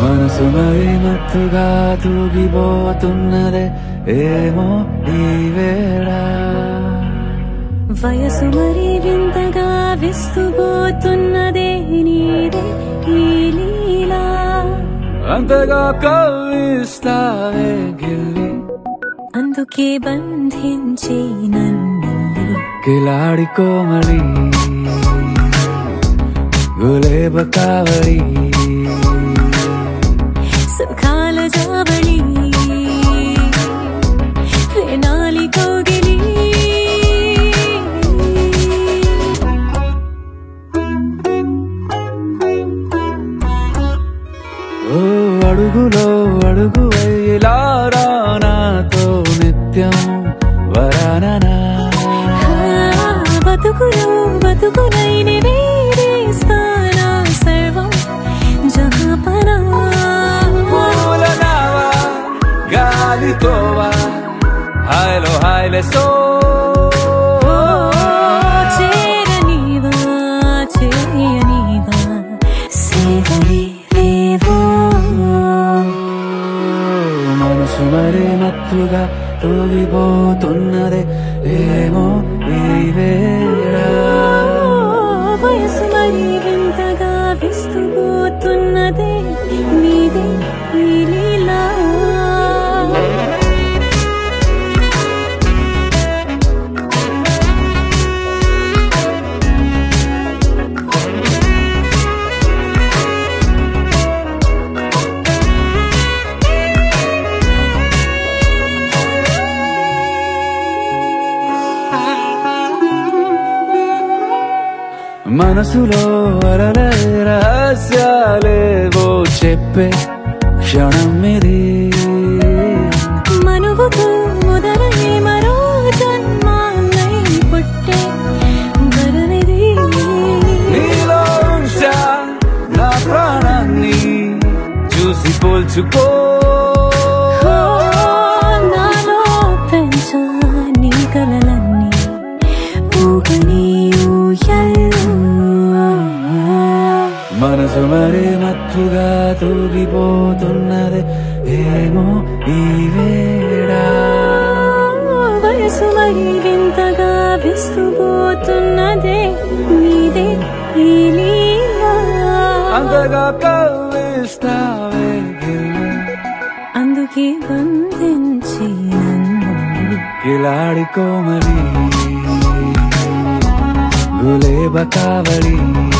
మనసు మరి మత్తుగా తూగిపోతున్నదే ఏమో ఈ వేళ వయసు మరి వింతగా విస్తుపోతున్నదే నీదే ఈ లీలా అంతగా కవ్విస్తావే గిల్లి అందుకే బంధించి నన్ను కిలాడి కోమలి గులేబ కావలి సుఖాల జావళి వేనాలి కౌగిలి ఓ అడుగులో అడుగు ఇలా నాతో నిత్యం వరాననా ఆ, బతుకులో బతుకులైన వేరేస్తానా సర్వం జహాపనా పూల నావా గాలితోవా హాయ్లో హాయ్లే సో చేరనివా చేయనివా సేవలేవో మనసు మరి మత్తుగా తూగిపోతున్నదే ఏమో ఈ వేళ వయసు మరి వింతగా విస్తుపోతున్నదే నీదే ఈ లీలా మనసులో అలలే రహస్యాలేవో చెప్పే క్షణం ఇది మనువుకు మొదలై మరో జన్మాన్నై పుట్టే వరమిది నీలో ఉంచా నా ప్రాణాన్ని చూసి పోల్చుకో ఓ, నాలో పెంచా నీ కలలన్నీ ఊగని ఊయల్లో మనసు మరి మత్తుగా తూగిపోతున్నది ఏమో ఈ వేళ వయసు మరి వింతగా విస్తుపోతున్నదే నీదే ఈ లీలా అంతగా కవ్విస్తావే గిల్లి. అందుకే బంధించి నన్ను కిలాడి కోమలి గులేబ కావలి